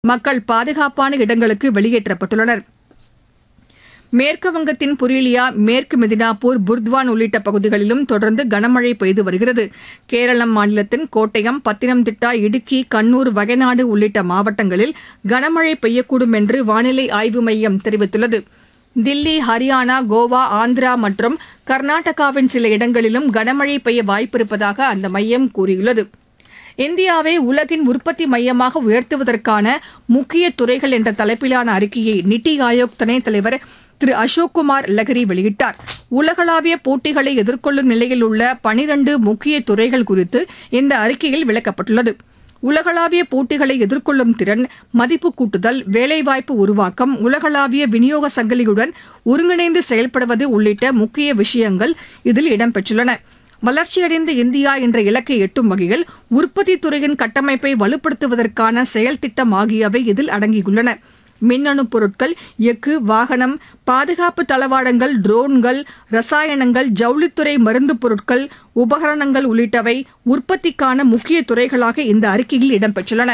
மக்கள் பாதுகாப்பான இடங்களுக்கு வெளியேற்றப்பட்டுள்ளனர் மேற்கு வங்கத்தின் புரீலியா மேற்கு மெதினாப்பூர் புர்த்வான் உள்ளிட்ட பகுதிகளிலும் தொடர்ந்து கனமழை பெய்து வருகிறது கேரளம் மாநிலத்தின் கோட்டயம் பத்தினம்திட்டா இடுக்கி கண்ணூர் வயநாடு உள்ளிட்ட மாவட்டங்களில் கனமழை பெய்யக்கூடும் என்று வானிலை ஆய்வு மையம் தெரிவித்துள்ளது தில்லி ஹரியானா கோவா ஆந்திரா மற்றும் கர்நாடகாவின் சில இடங்களிலும் கனமழை பெய்ய வாய்ப்பிருப்பதாக அந்த மையம் கூறியுள்ளது இந்தியாவை உலகின் உற்பத்தி மையமாக உயர்த்துவதற்கான முக்கிய துறைகள் என்ற தலைப்பிலான அறிக்கையை நித்தி ஆயோக் துணைத் தலைவர் திரு அசோக்குமார் லகரி வெளியிட்டார் உலகளாவிய போட்டிகளை எதிர்கொள்ளும் நிலையில் உள்ள பனிரண்டு முக்கிய துறைகள் குறித்து இந்த அறிக்கையில் விளக்கப்பட்டுள்ளது உலகளாவிய போட்டிகளை எதிர்கொள்ளும் திறன் மதிப்பு கூட்டுதல் வேலைவாய்ப்பு உருவாக்கம் உலகளாவிய விநியோக சங்கிலியுடன் ஒருங்கிணைந்து செயல்படுவது உள்ளிட்ட முக்கிய விஷயங்கள் இதில் இடம்பெற்றுள்ளன வளர்ச்சியடைந்த இந்தியா என்ற இலக்கை எட்டும் வகையில் உற்பத்தி துறையின் கட்டமைப்பை வலுப்படுத்துவதற்கான செயல் திட்டம் ஆகியவை இதில் அடங்கியுள்ளன மின்னணு பொருட்கள் எஃகு வாகனம் பாதுகாப்பு தளவாடங்கள் ட்ரோன்கள் ரசாயனங்கள் ஜவுளித்துறை மருந்துப் பொருட்கள் உபகரணங்கள் உள்ளிட்டவை உற்பத்திக்கான முக்கிய துறைகளாக இந்த அறிக்கையில் இடம்பெற்றுள்ளன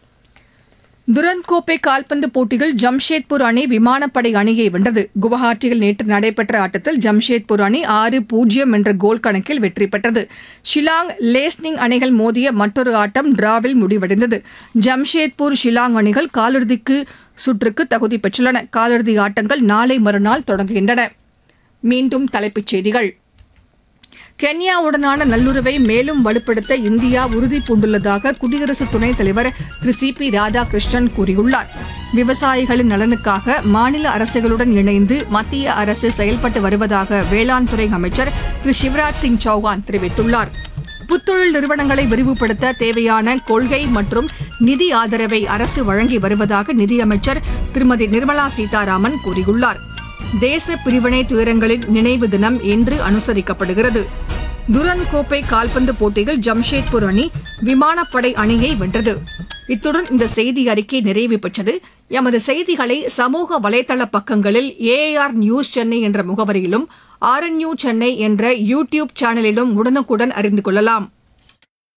துரந்த் கோப்பை கால்பந்து போட்டியில் ஜம்ஷேத்பூர் அணி விமானப்படை அணியை வென்றது குவஹாத்தியில் நேற்று நடைபெற்ற ஆட்டத்தில் ஜம்ஷேத்பூர் அணி ஆறு பூஜ்ஜியம் என்ற கோல் கணக்கில் வெற்றி பெற்றது ஷிலாங் லேஸ்னிங் அணிகள் மோதிய மற்றொரு ஆட்டம் டிராவில் முடிவடைந்தது ஜம்ஷேத்பூர் ஷிலாங் அணிகள் காலிறுதிக்கு சுற்றுக்கு தகுதி பெற்றுள்ளன காலிறுதி ஆட்டங்கள் நாளை மறுநாள் தொடங்குகின்றன மீண்டும் தலைப்புச் செய்திகள் கென்யாவுடனான நல்லுறவை மேலும் வலுப்படுத்த இந்தியா உறுதி பூண்டுள்ளதாக குடியரசு துணைத் தலைவர் திரு சி பி ராதாகிருஷ்ணன் கூறியுள்ளார் விவசாயிகளின் நலனுக்காக மாநில அரசுகளுடன் இணைந்து மத்திய அரசு செயல்பட்டு வருவதாக வேளாண் துறை அமைச்சர் திரு சிவராஜ் சிங் சௌகான் தெரிவித்துள்ளார் புத்தொழில் நிறுவனங்களை விரிவுபடுத்த தேவையான கொள்கை மற்றும் நிதி ஆதரவை அரசு வழங்கி வருவதாக நிதியமைச்சர் திருமதி நிர்மலா சீதாராமன் கூறியுள்ளார் தேச பிரிவினை துயரங்களின் நினைவு தினம் இன்று அனுசரிக்கப்படுகிறது துரந்த் கோப்பை கால்பந்து போட்டியில் ஜம்ஷேத்பூர் அணி விமானப்படை அணியை வென்றது இத்துடன் இந்த செய்தி அறிக்கை நிறைவு பெற்றது எமது செய்திகளை சமூக வலைதள பக்கங்களில் ஏஆர் நியூஸ் சென்னை என்ற முகவரியிலும் ஆர்என்யூ சென்னை என்ற யூ டியூப் சேனலிலும் உடனுக்குடன் அறிந்து கொள்ளலாம்